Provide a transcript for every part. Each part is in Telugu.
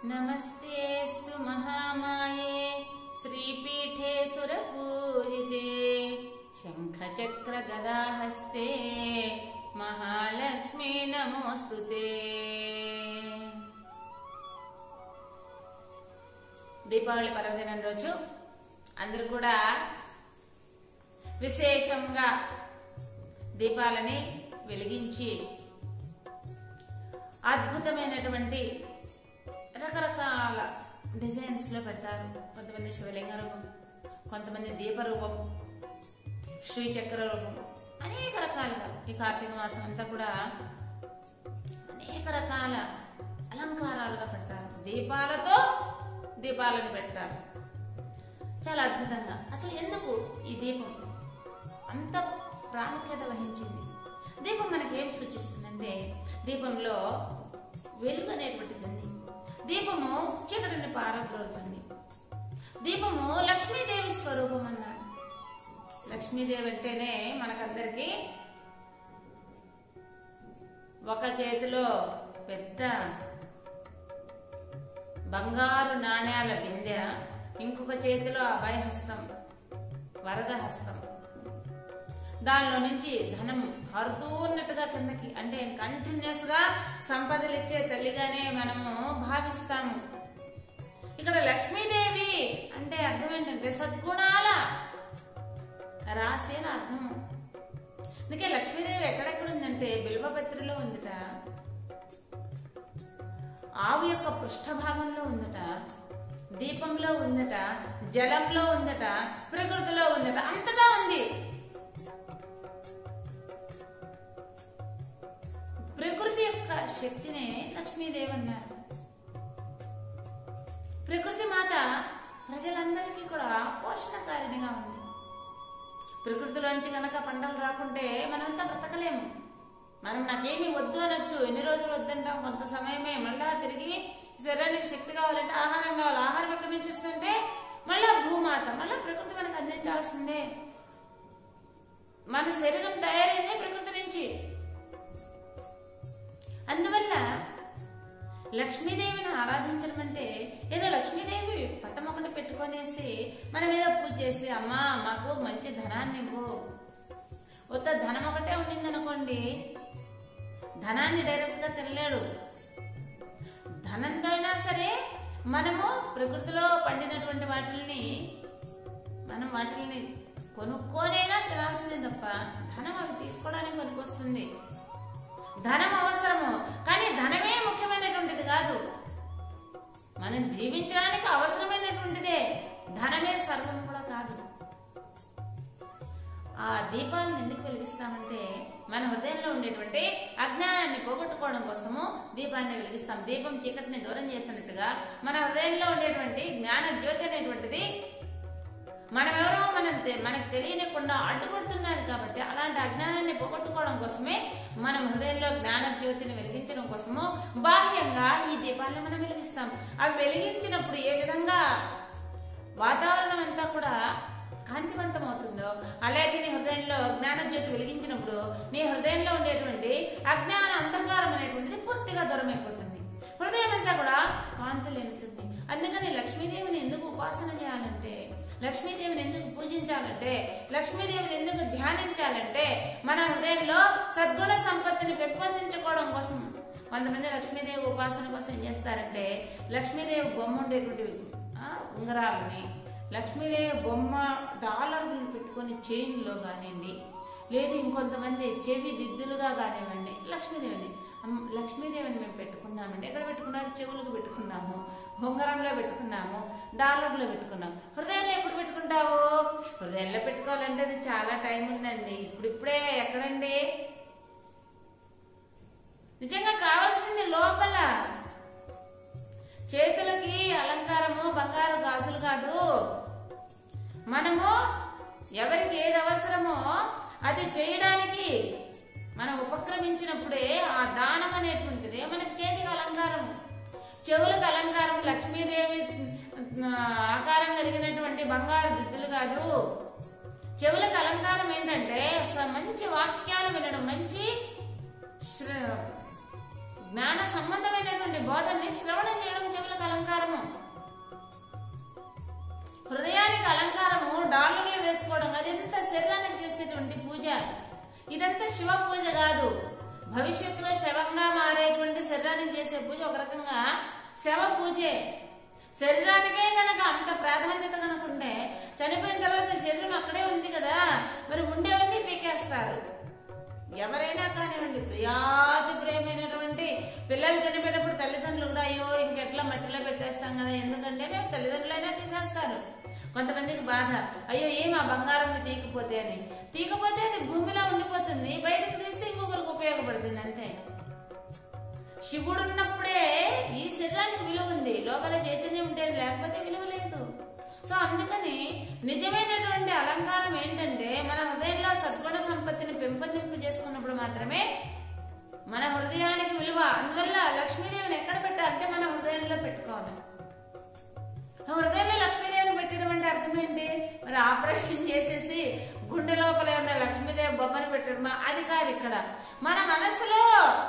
नमस्तेऽस्तु महामाये श्रीपीठे सुरपूजिते शङ्खचक्रगदाहस्ते महालक्ष्मी नमोऽस्तु ते దీపావళి పర్వదినం రోజు అందరూ కూడా విశేషంగా దీపాలని వెలిగించి అద్భుతమైనటువంటి రకరకాల డిజైన్స్ లో పెడతారు కొంతమంది శివలింగ రూపం కొంతమంది దీప రూపం శ్రీచక్ర రూపం అనేక రకాలుగా ఈ కార్తీక మాసం అంతా కూడా అనేక రకాల అలంకారాలుగా పెడతారు దీపాలతో దీపాలను పెడతారు చాలా అద్భుతంగా అసలు ఎందుకు ఈ దీపం అంత ప్రాముఖ్యత వహించింది దీపం మనకి ఏం సూచిస్తుందంటే దీపంలో వెలుగు అనేటువంటిది ఉంది దీపము చీకటిని పారద్రోలుతుంది దీపము లక్ష్మీదేవి స్వరూపం అన్నారు లక్ష్మీదేవి అంటేనే మనకందరికి ఒక చేతిలో పెద్ద బంగారు నాణ్యాల బిందె ఇంకొక చేతిలో అభయహస్తం వరద హస్తం దానిలో నుంచి ధనం హరుతూన్నట్టుగా కిందకి అంటే కంటిన్యూస్ గా సంపదలు ఇచ్చే తల్లిగానే మనము భావిస్తాము ఇక్కడ లక్ష్మీదేవి అంటే అర్థం ఏంటంటే సద్గుణాల రాసి అని అర్థం అందుకే లక్ష్మీదేవి ఎక్కడెక్కడ ఉందంటే బిల్వపత్రిలో ఉందిట ఆవు యొక్క పృష్ఠభాగంలో ఉందట దీపంలో ఉందట జలంలో ఉందట ప్రకృతిలో ఉందట అంతటా ఉంది ప్రకృతి యొక్క శక్తినే లక్ష్మీదేవి అన్నారు ప్రకృతి మాత ప్రజలందరికీ కూడా పోషణకారిణిగా ఉంది ప్రకృతిలోంచి గనక పంటలు రాకుంటే మనంతా బ్రతకలేము మనం నాకేమి వద్దు అనొచ్చు ఎన్ని రోజులు వద్దంటాం కొంత సమయమే మళ్ళా తిరిగి శరీరానికి శక్తి కావాలంటే ఆహారం కావాలి ఆహారం ఎక్కడి నుంచి వస్తుంటే మళ్ళా భూమాత మళ్ళా ప్రకృతి మనకు అందించాల్సిందే మన శరీరం తయారైందే ప్రకృతి నుంచి అందువల్ల లక్ష్మీదేవిని ఆరాధించడం అంటే ఏదో లక్ష్మీదేవి పట్టం ఒకటి పెట్టుకొనేసి మనం ఏదో పూజ చేసి అమ్మా మాకు మంచి ధనాన్ని ఇవ్వు ఉత్త ధనం ఒకటే ఉండింది అనుకోండి ధనాన్ని డైరెక్ట్ గా తినలేడు ధనంతో అయినా సరే మనము ప్రకృతిలో పండినటువంటి వాటిని మనం వాటిని కొనుక్కోనైనా తినాల్సిందే తప్ప ధనం అవి తీసుకోవడానికి పనికొస్తుంది ధనం అవసరము కానీ ధనమే ముఖ్యమైనటువంటిది కాదు మనం జీవించడానికి అవసరమైనటువంటిదే ధనమే సర్వం కూడా కాదు ఆ దీపాలను ఎందుకు వెలిగిస్తామంటే మన హృదయంలో ఉండేటువంటి అజ్ఞానాన్ని పోగొట్టుకోవడం కోసము దీపాన్ని వెలిగిస్తాం దీపం చీకటిని దూరం చేసినట్టుగా మన హృదయంలో ఉండేటువంటి జ్ఞాన జ్యోతి అనేటువంటిది మనమెవరో మనం తె- మనకు తెలియనికుండా అడ్డుపడుతున్నారు కాబట్టి అలాంటి అజ్ఞానాన్ని పోగొట్టుకోవడం కోసమే మనం హృదయంలో జ్ఞాన జ్యోతిని వెలిగించడం కోసము బాహ్యంగా ఈ దీపాలను మనం వెలిగిస్తాం అవి వెలిగించినప్పుడు ఏ విధంగా వాతావరణం అంతా కూడా కాంతివంతం అవుతుందో అలాగే నీ హృదయంలో జ్ఞాన జ్యోతి వెలిగించినప్పుడు నీ హృదయంలో ఉండేటువంటి అజ్ఞాన అంధకారం అనేటువంటిది పూర్తిగా దూరం అయిపోతుంది హృదయం అంతా కూడా కాంతులు ఎనుతుంది అందుకని లక్ష్మీదేవిని ఎందుకు ఉపాసన చేయాలంటే లక్ష్మీదేవిని ఎందుకు పూజించాలంటే లక్ష్మీదేవిని ఎందుకు ధ్యానించాలంటే మన హృదయంలో సద్గుణ సంపత్తిని పెంపొందించుకోవడం కోసం కొంతమంది లక్ష్మీదేవి ఉపాసన కోసం ఏం చేస్తారంటే లక్ష్మీదేవి బొమ్మ ఉండేటువంటి ఆ, ఉంగరాలని లక్ష్మీదేవి బొమ్మ డాలర్లు పెట్టుకొని చైన్లో కానివ్వండి లేదు ఇంకొంతమంది చెవి దిద్దులుగా కానివ్వండి లక్ష్మీదేవిని అమ్మ, లక్ష్మీదేవిని మేము పెట్టుకున్నామండి ఎక్కడ పెట్టుకున్నారు చెవులకు పెట్టుకున్నాము ఉంగరంలో పెట్టుకున్నాము డాలర్లో పెట్టుకున్నాము హృదయంలో ఎప్పుడు పెట్టుకుంటావు హృదయంలో పెట్టుకోవాలంటే అది చాలా టైం ఉందండి ఇప్పుడిప్పుడే ఎక్కడండి నిజంగా కావాల్సింది లోపల చేతులకి అలంకారము బంగారు గాజులు కాదు మనము ఎవరికి ఏది అవసరమో అది చేయడానికి మనం ఉపక్రమించినప్పుడే ఆ దానం అనేటువంటిది మనకి చేతికి అలంకారం చెవులకు అలంకారం లక్ష్మీదేవి ఆ, ఆకారం కలిగినటువంటి బంగారు దిద్దులు కాదు చెవులకు అలంకారం ఏంటంటే స- మంచి వాక్యాలు వినడం మంచి శ్ర- జ్ఞాన సంబంధమైనటువంటి బోధనని శ్రవణం చేయడం చెవులకు అలంకారం అలంకారము హృదయానికి అలంకారము డాలర్లు వేసుకోవడం అదంతా శరీరానికి చేసేటువంటి పూజ ఇదంతా శివ పూజ కాదు భవిష్యత్తులో శవంగా మారేటువంటి శరీరానికి చేసే పూజ ఒక రకంగా శవ పూజే శరీరానికే గనక అంత ప్రాధాన్యత కనుక ఉంటే చనిపోయిన తర్వాత శరీరం అక్కడే ఉంది కదా మరి ఉండేవన్నీ పీకేస్తారు ఎవరైనా కానివ్వండి ప్రియాతి ప్రేమైనటువంటి పిల్లలు చనిపోయినప్పుడు తల్లిదండ్రులు కూడా అయ్యో ఇంకెట్లా మట్టిలో పెట్టేస్తాం కదా ఎందుకంటే మేము తల్లిదండ్రులైనా తీసేస్తారు కొంతమందికి బాధ అయ్యో ఏం ఆ బంగారం తీకపోతే అని తీకపోతే అది భూమిలో ఉండిపోతుంది బయటకు తీస్తే ఇంకొకరికి ఉపయోగపడుతుంది అంతే శివుడు ఉన్నప్పుడే ఈ శరీరానికి విలువ ఉంది లోపల చైతన్యం ఉంటే లేకపోతే విలువ లేదు సో అందుకని నిజమైనటువంటి అలంకారం ఏంటంటే మన హృదయంలో సద్గుణ సంపత్తిని పెంపొందింపు చేసుకున్నప్పుడు మాత్రమే మన హృదయానికి విలువ అందువల్ల లక్ష్మీదేవిని ఎక్కడ పెట్టాలంటే మన హృదయంలో పెట్టుకోవాలి హృదయంలో లక్ష్మీదేవిని పెట్టడం అంటే అర్థం ఏంటి మరి ఆపరేషన్ చేసేసి గుండె లోపల ఉన్న లక్ష్మీదేవి బొమ్మను పెట్టడమా అది కాదు ఇక్కడ మన మనసులో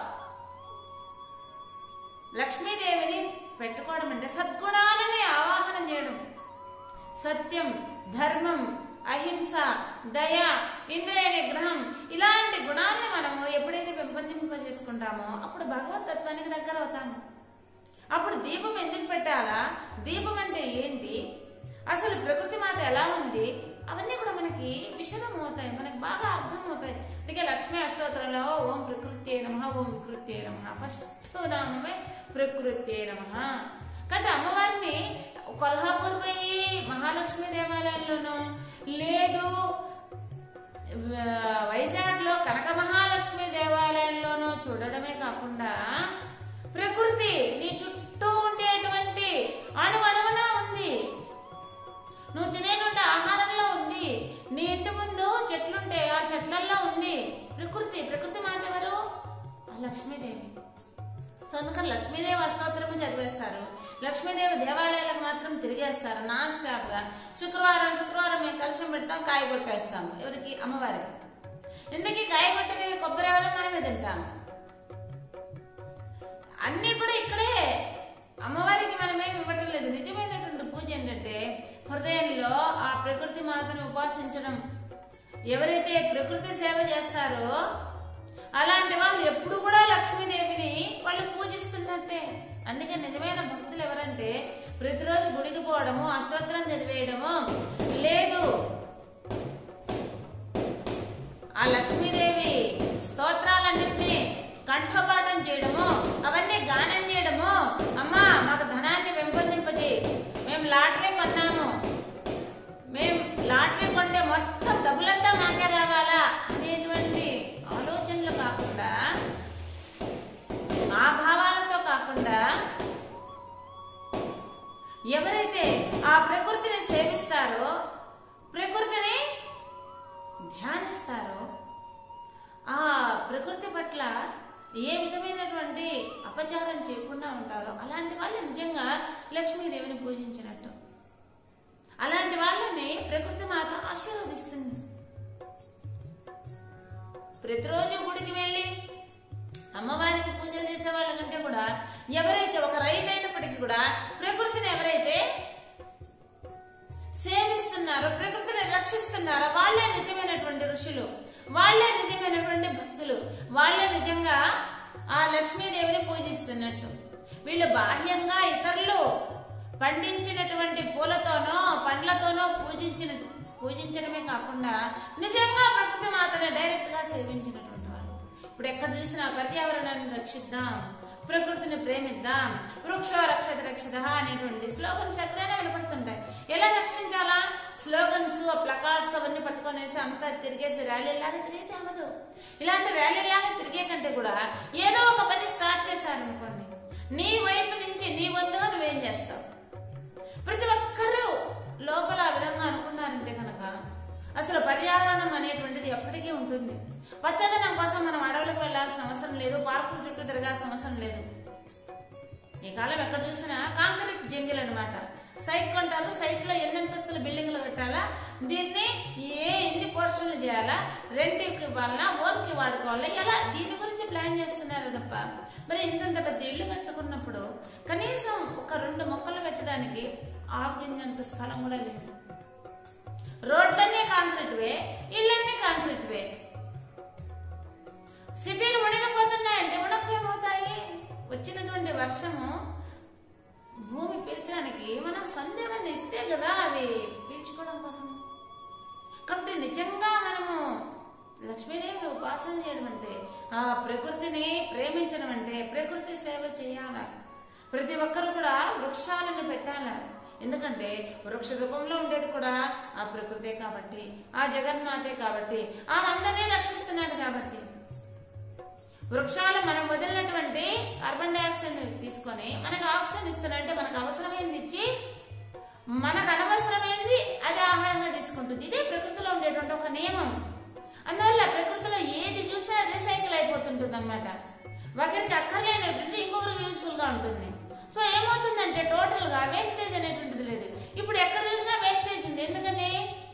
లక్ష్మీదేవిని పెట్టుకోవడం అంటే సద్గుణాలని ఆవాహనం చేయడం సత్యం ధర్మం అహింస దయ ఇంద్రియ నిగ్రహం ఇలాంటి గుణాలని మనము ఎప్పుడైతే పెంపొందింప చేసుకుంటామో అప్పుడు భగవతత్వానికి దగ్గర అవుతాము అప్పుడు దీపం ఎందుకు పెట్టాలా దీపం అంటే ఏంటి అసలు ప్రకృతి మాత ఎలా ఉంది అవన్నీ కూడా మనకి విషదం అవుతాయి మనకి బాగా అర్థం అవుతాయి అందుకే లక్ష్మీ అష్టోత్తరంలో ఓం ప్రకృతి నమ ఓం వికృతి నమ ఫస్ట్ నామమే ప్రకృతి నమ కాబట్టి అమ్మవారిని కొల్హాపూర్ పోయి మహాలక్ష్మి దేవాలయంలోనూ లేదు వైజాగ్ లో కనక మహాలక్ష్మి దేవాలయంలోనూ చూడడమే కాకుండా ప్రకృతి నీ చుట్టూ ఉండేటువంటి అణువణువున ఉంది నువ్వు తినేటువంటి ఆహారంలో ఉంది నీ ఇంటి ముందు చెట్లుంటే ఆ చెట్లల్లో ఉంది ప్రకృతి ప్రకృతి మాత ఎవరు ఆ లక్ష్మీదేవి సో అందుకని లక్ష్మీదేవి అష్టోత్తరము చదివేస్తారు లక్ష్మీదేవి దేవాలయాలకు మాత్రం తిరిగేస్తారు నాన్ స్టాప్ గా శుక్రవారం శుక్రవారం మేము కలుషం పెడతాం కాయ కొట్టేస్తాము ఎవరికి అమ్మవారికి ఇందుకీ కాయ కొట్టినవి కొబ్బరి ఎవరు మనమే తింటాము అన్నీ కూడా ఇక్కడే అమ్మవారికి మనమేమి ఇవ్వటం లేదు నిజమైనటువంటి పూజ ఏంటంటే హృదయంలో ఆ ప్రకృతి మాతను ఉపాసించడం ఎవరైతే ప్రకృతి సేవ చేస్తారో అలాంటి వాళ్ళు ఎప్పుడు కూడా లక్ష్మీదేవిని వాళ్ళు పూజిస్తున్నట్టే అందుకే నిజమైన భక్తులు ఎవరంటే ప్రతిరోజు గుడికి పోవడము అష్టోత్తరం చదివేయడము లేదు ఆ లక్ష్మీదేవి స్తోత్రాలన్నింటినీ కంఠపాఠం చేయడము అవన్నీ గానం చేయడము అమ్మా మాకు ధనాన్ని పెంపొందింపజేయి మేము లాటరీ కొన్నాము మేము లాటరీ కొంటే మొత్తం డబ్బులంతా మాకే రావాలా అనేటువంటి ఆలోచనలు కాకుండా ఆ భావాలతో కాకుండా ఎవరైతే ఆ ప్రకృతిని సేవిస్తారో ప్రకృతిని ధ్యానిస్తారో ఆ ప్రకృతి పట్ల ఏ విధమైనటువంటి అపచారం చేయకుండా ఉంటారో అలాంటి వాళ్ళు నిజంగా లక్ష్మీదేవిని పూజించినట్టు అలాంటి వాళ్ళని ప్రకృతి మాత ఆశీర్వదిస్తుంది ప్రతిరోజు గుడికి వెళ్ళి అమ్మవారికి పూజలు చేసే వాళ్ళ కంటే కూడా ఎవరైతే ఒక రైతు అయినప్పటికీ కూడా ప్రకృతిని ఎవరైతే సేవిస్తున్నారో ప్రకృతిని రక్షిస్తున్నారో వాళ్ళే నిజమైనటువంటి ఋషులు వాళ్ళే నిజమైనటువంటి భక్తులు వాళ్ళే నిజంగా ఆ లక్ష్మీదేవిని పూజిస్తున్నట్టు వీళ్ళు బాహ్యంగా ఇతరులు పండించినటువంటి పూలతోనో పండ్లతోనో పూజించిన పూజించడమే కాకుండా నిజంగా ప్రకృతి మాతని డైరెక్ట్ గా సేవించినటువంటి వాళ్ళు ఇప్పుడు ఎక్కడ చూసినా పర్యావరణాన్ని రక్షిద్దాం ప్రకృతిని ప్రేమిద్దాం వృక్షో రక్షత రక్షత అనేటువంటి స్లోగన్స్ ఎక్కడైనా వినపడుతుంటాయి ఎలా రక్షించాలా స్లోగన్స్ ప్లకార్డ్స్ అవన్నీ పట్టుకొనేసి అంతా తిరిగేసి ర్యాలీలాగా తిరిగితే అవ్వదు ఇలాంటి ర్యాలీలాగా తిరిగే కంటే కూడా ఏదో ఒక పని స్టార్ట్ చేశారనుకోండి నీ వైపు నుంచి నీ వంతుగా నువ్వేం చేస్తావు ప్రతి ఒక్కరూ లోపల ఆ విధంగా అనుకున్నారంటే కనుక అసలు పర్యావరణం అనేటువంటిది ఎప్పటికీ ఉంటుంది పచ్చదనం కోసం మనం అడవులకు వెళ్లాల్సిన అవసరం లేదు పార్కుల చుట్టూ తిరగాల్సిన అవసరం లేదు ఈ కాలం ఎక్కడ చూసినా కాంక్రీట్ జంగిల్ అనమాట సైట్ కొంటారు సైట్ లో ఎన్ని అంతస్తుల బిల్డింగ్లు కట్టాలా దీన్ని ఏ ఎన్ని పోర్షన్లు చేయాలా రెంట్కి ఇవ్వాలా ఓన్ కి వాడుకోవాలా ఎలా దీని గురించి ప్లాన్ చేస్తున్నారు తప్ప మరి ఇంతంత పెద్ద ఇల్లు కట్టుకున్నప్పుడు కనీసం ఒక రెండు మొక్కలు పెట్టడానికి ఆవగింజంత స్థలం కూడా లేదు రోడ్లన్నీ కాంక్రీట్ వే ఇళ్ళన్నీ కాంక్రీట్ వే సిటీలు మునిగిపోతున్నాయంటే మునక్కేమవుతాయి వచ్చినటువంటి వర్షము భూమి పీల్చడానికి మనం సందేహాన్ని ఇస్తే కదా అవి పీల్చుకోవడం కోసం కాబట్టి నిజంగా మనము లక్ష్మీదేవి ఉపాసన చేయడం అంటే ఆ ప్రకృతిని ప్రేమించడం అంటే ప్రకృతి సేవ చేయాల ప్రతి ఒక్కరు కూడా వృక్షాలను పెట్టాల ఎందుకంటే వృక్ష రూపంలో ఉండేది కూడా ఆ ప్రకృతే కాబట్టి ఆ జగన్మాతే కాబట్టి ఆ అందరినీ రక్షిస్తున్నది కాబట్టి వృక్షాలు మనం వదిలినటువంటి కార్బన్ డైఆక్సైడ్ తీసుకొని మనకు ఆక్సిజన్ ఇస్తున్నట్టే మనకు అవసరమైంది ఇచ్చి మనకు అనవసరమైంది అది ఆహారంగా తీసుకుంటుంది ఇదే ప్రకృతిలో ఉండేటువంటి ఒక నియమం అందువల్ల ప్రకృతిలో ఏది చూసినా రీసైకిల్ అయిపోతుంటుంది అనమాట ఒకరికి అక్కర్లేనటువంటిది ఇంకొకరికి యూస్ఫుల్ గా ఉంటుంది సో ఏమవుతుందంటే టోటల్ గా వేస్టేజ్ అనేటువంటిది లేదు ఇప్పుడు ఎక్కడ చూసినా వేస్టేజ్ ఉంది ఎందుకని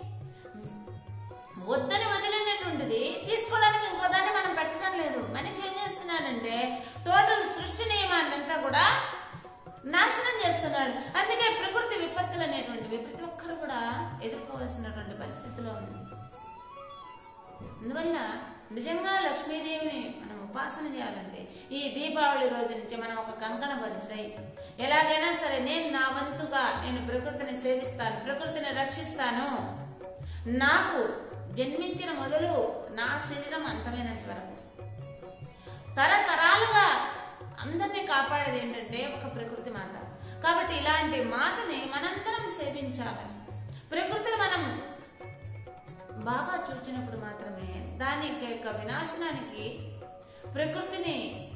వద్దని వదిలినటువంటిది తీసుకోవడానికి ఇంకో దాన్ని మనం పెట్టడం లేదు మనిషి ఏం చేస్తున్నాడంటే టోటల్ సృష్టి నియమాన్ని అంతా కూడా నాశనం చేస్తున్నాడు అందుకే ప్రకృతి విపత్తులు అనేటువంటివి ప్రతి ఒక్కరు కూడా ఎదుర్కోవాల్సినటువంటి పరిస్థితిలో ఉంది అందువల్ల నిజంగా లక్ష్మీదేవిని మనం ఉపాసన చేయాలంటే ఈ దీపావళి రోజు నుంచి మనం ఒక కంకణ బద్దుడై ఎలాగైనా సరే నేను నా వంతుగా నేను ప్రకృతిని సేవిస్తాను ప్రకృతిని రక్షిస్తాను నాకు జన్మించిన మొదలు నా శరీరం అంతమైనంత వరకు తరతరాలుగా అందరినీ కాపాడేది ఏంటంటే ఒక ప్రకృతి మాత కాబట్టి ఇలాంటి మాతని మనందరం సేవించాలి ప్రకృతిని మనం బాగా చూచినప్పుడు మాత్రమే దాని యొక్క వినాశనానికి ప్రకృతిని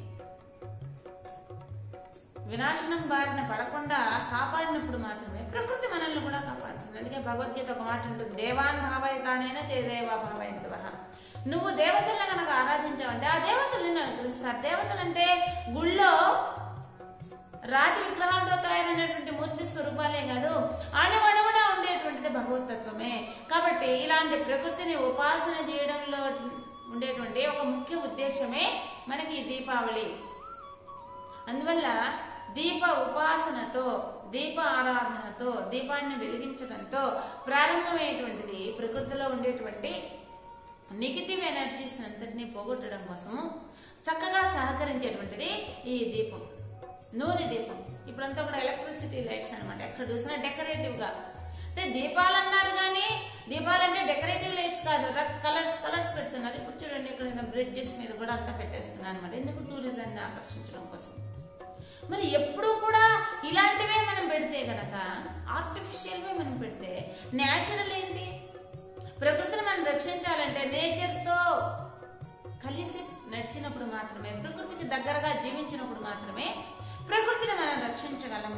వినాశనం బారిన పడకుండా కాపాడినప్పుడు మాత్రమే ప్రకృతి మనల్ని కూడా కాపాడుతుంది అందుకే భగవద్గీత ఒక మాట ఉంటుంది దేవాన్ భావయితానైనా తే దేవా భావయంతవ నువ్వు దేవతలను కనుక ఆరాధించావంటే ఆ దేవతలను అనుగ్రహిస్తారు దేవతలు అంటే గుళ్ళో రాతి విగ్రహాలతో తయారైనటువంటి మూర్తి స్వరూపాలే కాదు అణువణువున ఉండేటువంటిది భగవతత్వమే కాబట్టి ఇలాంటి ప్రకృతిని ఉపాసన చేయడంలో ఉండేటువంటి ఒక ముఖ్య ఉద్దేశమే మనకి ఈ దీపావళి అందువల్ల దీప ఉపాసనతో దీప ఆరాధనతో దీపాన్ని వెలిగించడంతో ప్రారంభమయ్యేటువంటిది ప్రకృతిలో ఉండేటువంటి నెగిటివ్ ఎనర్జీస్ అంతటినీ పోగొట్టడం కోసము చక్కగా సహకరించేటువంటిది ఈ దీపం నూనె దీపం ఇప్పుడంతా కూడా ఎలక్ట్రిసిటీ లైట్స్ అనమాట ఎక్కడ చూసినా డెకరేటివ్ గా అంటే దీపాలు అన్నారు కానీ దీపాలంటే డెకరేటివ్ లైట్స్ కాదు కలర్స్ కలర్స్ పెడుతున్నారు ఇప్పుడు చూడండి ఇక్కడ బ్రిడ్జెస్ మీద కూడా అంతా పెట్టేస్తున్నారు అనమాట ఎందుకు టూరిజాన్ని ఆకర్షించడం కోసం మరి ఎప్పుడూ కూడా ఇలాంటివే మనం పెడితే గనక ఆర్టిఫిషియల్వే మనం పెడితే న్యాచురల్ ఏంటి ప్రకృతిని మనం రక్షించాలంటే నేచర్తో కలిసి నడిచినప్పుడు మాత్రమే ప్రకృతికి దగ్గరగా జీవించినప్పుడు మాత్రమే ప్రకృతిని మనం రక్షించగలము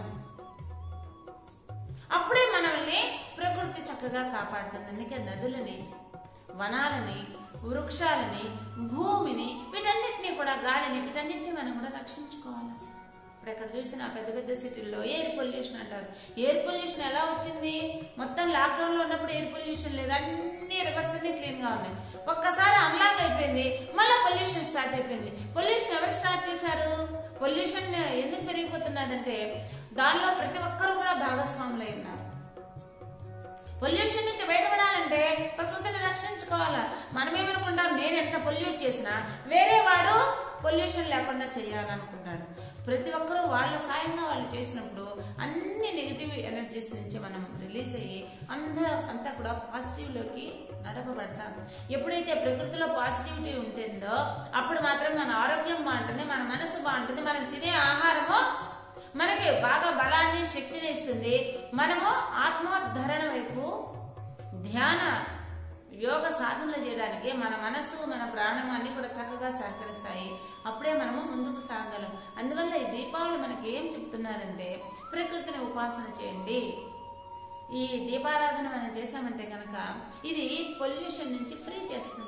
అప్పుడే మనల్ని ప్రకృతి చక్కగా కాపాడుతుంది అందుకే నదులని వనాలని వృక్షాలని భూమిని వీటన్నిటిని కూడా గాలిని వీటన్నిటిని మనం కూడా రక్షించుకోవాలి ఇప్పుడు ఎక్కడ చూసినా పెద్ద పెద్ద సిటీల్లో ఎయిర్ పొల్యూషన్ అంటారు ఎయిర్ పొల్యూషన్ ఎలా వచ్చింది మొత్తం లాక్డౌన్ లో ఉన్నప్పుడు ఎయిర్ పొల్యూషన్ లేదు అన్ని రివర్స్ అన్ని క్లీన్ గా ఉన్నాయి ఒక్కసారి అన్లాక్ అయిపోయింది మళ్ళీ పొల్యూషన్ స్టార్ట్ అయిపోయింది పొల్యూషన్ ఎవరు స్టార్ట్ చేశారు పొల్యూషన్ ఎందుకు పెరిగిపోతున్నదంటే దానిలో ప్రతి ఒక్కరు కూడా భాగస్వాములు అయి ఉన్నారు పొల్యూషన్ నుంచి బయటపడాలంటే ప్రకృతిని రక్షించుకోవాలా మనమేమనుకుంటాం నేను ఎంత పొల్యూట్ చేసినా వేరే వాడు పొల్యూషన్ లేకుండా చేయాలనుకుంటాడు ప్రతి ఒక్కరూ వాళ్ళ సాయంగా వాళ్ళు చేసినప్పుడు అన్ని నెగిటివ్ ఎనర్జీస్ నుంచి మనం రిలీజ్ అయ్యి అంత అంతా కూడా పాజిటివ్ లోకి నడపబడతాం ఎప్పుడైతే ప్రకృతిలో పాజిటివిటీ ఉంటుందో అప్పుడు మాత్రం మన ఆరోగ్యం బాగుంటుంది మన మనసు బాగుంటుంది మనం తినే ఆహారము మనకి బాగా బలాన్ని శక్తిని ఇస్తుంది మనము ఆత్మోద్ధరణ వైపు ధ్యాన యోగ సాధనలు చేయడానికి మన మనస్సు మన ప్రాణం అన్ని కూడా చక్కగా సహకరిస్తాయి అప్పుడే మనము ముందుకు సాగలం అందువల్ల ఈ దీపావళి మనకి ఏం చెప్తున్నారంటే ప్రకృతిని ఉపాసన చేయండి ఈ దీపారాధన మనం చేసామంటే గనక ఇది పొల్యూషన్ నుంచి ఫ్రీ చేస్తుంది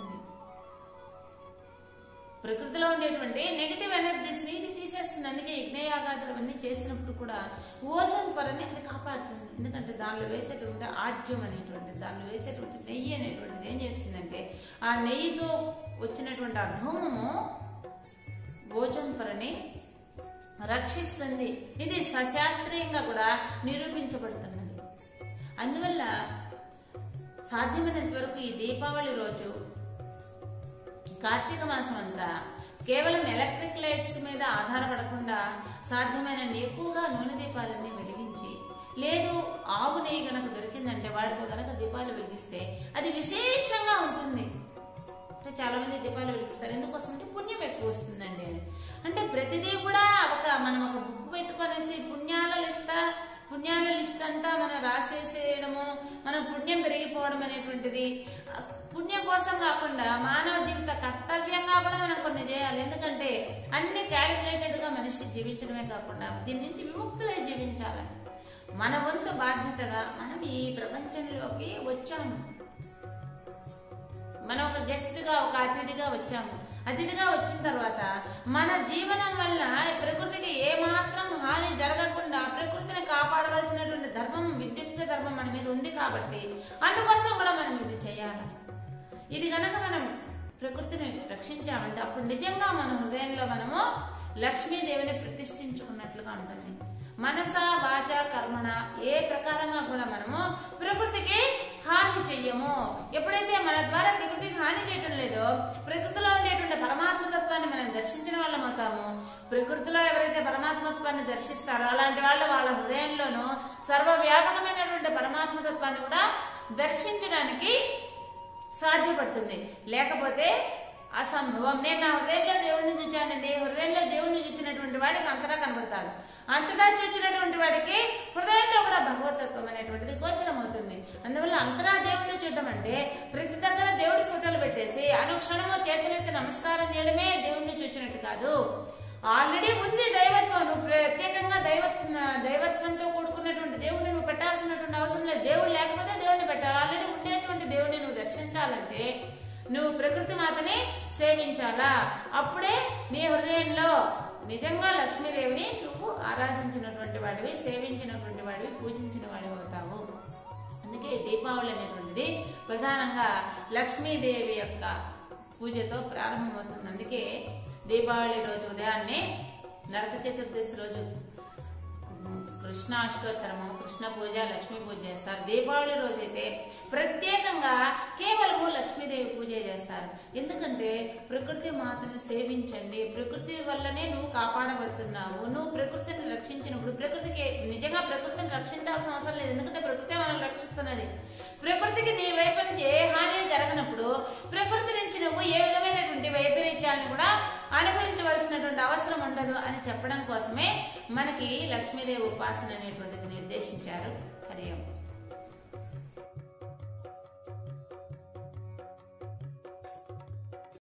ప్రకృతిలో ఉండేటువంటి నెగిటివ్ ఎనర్జీస్ ని ఇది తీసేస్తుంది అందుకే యజ్ఞయాగాదులు అవన్నీ చేసినప్పుడు కూడా ఓజోన్ పొరని అది కాపాడుతుంది ఎందుకంటే దానిలో వేసేటువంటి ఆజ్యం అనేటువంటిది దానిలో వేసేటువంటి నెయ్యి అనేటువంటిది ఏం చేస్తుందంటే ఆ నెయ్యితో వచ్చినటువంటి ఆ ధూమము ఓజోన్ పొరని రక్షిస్తుంది ఇది సశాస్త్రీయంగా కూడా నిరూపించబడుతున్నది అందువల్ల సాధ్యమైనంత వరకు ఈ దీపావళి రోజు కార్తీక మాసం అంతా కేవలం ఎలక్ట్రిక్ లైట్స్ మీద ఆధారపడకుండా సాధ్యమైనన్ని ఎక్కువగా నూనె దీపాలన్నీ వెలిగించి లేదు ఆవు నెయ్యి గనక దొరికిందంటే వాటితో గనక దీపాలు వెలిగిస్తే అది విశేషంగా ఉంటుంది అంటే చాలా మంది దీపాలు వెలిగిస్తారు ఎందుకోసం అంటే పుణ్యం ఎక్కువ వస్తుందండి అని అంటే ప్రతిదీ కూడా ఒక మనం ఒక బుక్ పెట్టుకొనేసి పుణ్యాల లిస్ట్ పుణ్యాల లిస్ట్ అంతా మనం రాసేసేయడము మనం పుణ్యం పెరిగిపోవడం అనేటువంటిది ఆ, పుణ్యం కోసం కాకుండా మానవ జీవిత కర్తవ్యంగా కూడా మనం కొన్ని చేయాలి ఎందుకంటే అన్ని క్యాలిక్యులేటెడ్ గా మనిషి జీవించడమే కాకుండా దీని నుంచి విముక్తులై జీవించాలి మన వంతు బాధ్యతగా మనం ఈ ప్రపంచంలోకి వచ్చాము మనం ఒక గెస్ట్ గా ఒక అతిథిగా వచ్చాము అతిథిగా వచ్చిన తర్వాత మన జీవనం వల్ల ఈ ప్రకృతికి ఏ మాత్రం హాని జరగకుండా ప్రకృతిని కాపాడవలసినటువంటి ధర్మం విద్యుత్ ధర్మం మన మీద ఉంది కాబట్టి అందుకోసం కూడా మనం ఇది చేయాలి ఇది గనక మనం ప్రకృతిని రక్షించామంటే అప్పుడు నిజంగా మన హృదయంలో మనము లక్ష్మీదేవిని ప్రతిష్ఠించుకున్నట్లుగా ఉంటుంది మనస వాచ కర్మణ ఏ ప్రకారంగా కూడా మనము ప్రకృతికి హాని చెయ్యము ఎప్పుడైతే మన ద్వారా ప్రకృతికి హాని చేయటం లేదో ప్రకృతిలో ఉండేటువంటి పరమాత్మతత్వాన్ని మనం దర్శించిన వాళ్ళం అవుతాము ప్రకృతిలో ఎవరైతే పరమాత్మత్వాన్ని దర్శిస్తారో అలాంటి వాళ్ళ వాళ్ళ హృదయంలోనూ సర్వవ్యాపకమైనటువంటి పరమాత్మతత్వాన్ని కూడా దర్శించడానికి సాధ్యపడుతుంది లేకపోతే అసంభవం నేను నా హృదయంలో దేవుడిని చూచానండి హృదయంలో దేవుడిని చూచినటువంటి వాడికి అంతటా కనబడతాడు అంతటా చూచినటువంటి వాడికి హృదయంలో కూడా భగవతత్వం అనేటువంటిది గోచరం అవుతుంది అందువల్ల అంతటా దేవుడిని చూడటం అంటే ప్రతి దగ్గర దేవుడి ఫోటోలు పెట్టేసి అనుక్షణము చేతులెత్తి నమస్కారం చేయడమే దేవుడిని చూచినట్టు కాదు ఆల్రెడీ ఉంది దైవత్వం నువ్వు ప్రత్యేకంగా దైవ దైవత్వంతో కూడుకున్నటువంటి దేవుడిని నువ్వు పెట్టాల్సినటువంటి అవసరం లేదు దేవుడు లేకపోతే దేవుడిని పెట్టాలి ఆల్రెడీ ఉండేటువంటి దేవుడిని నువ్వు దర్శించాలంటే నువ్వు ప్రకృతి మాతని సేవించాలా అప్పుడే నీ హృదయంలో నిజంగా లక్ష్మీదేవిని నువ్వు ఆరాధించినటువంటి వాడివి సేవించినటువంటి వాడివి పూజించిన వాడివి అవుతావు అందుకే దీపావళి అనేటువంటిది ప్రధానంగా లక్ష్మీదేవి యొక్క పూజతో ప్రారంభమవుతుంది అందుకే దీపావళి రోజు ఉదయాన్నే నరక చతుర్దశి రోజు కృష్ణ అష్టోత్తరము కృష్ణ పూజ లక్ష్మీ పూజ చేస్తారు దీపావళి రోజు అయితే ప్రత్యేకంగా కేవలము లక్ష్మీదేవి పూజ చేస్తారు ఎందుకంటే ప్రకృతి మాతను సేవించండి ప్రకృతి వల్లనే నువ్వు కాపాడబడుతున్నావు నువ్వు ప్రకృతిని రక్షించినప్పుడు ప్రకృతికి నిజంగా ప్రకృతిని రక్షించాల్సిన అవసరం లేదు ఎందుకంటే ప్రకృతి మనం రక్షిస్తున్నది ప్రకృతికి నీ వైపు నుంచి ఏ హాని జరగనప్పుడు ప్రకృతి నుంచి నువ్వు ఏ విధమైనటువంటి వైపరీత్యాలను కూడా అనుభవించవలసినటువంటి అవసరం ఉండదు అని చెప్పడం కోసమే మనకి లక్ష్మీదేవి ఉపాసన అనేటువంటిది నిర్దేశించారు హరి ఓం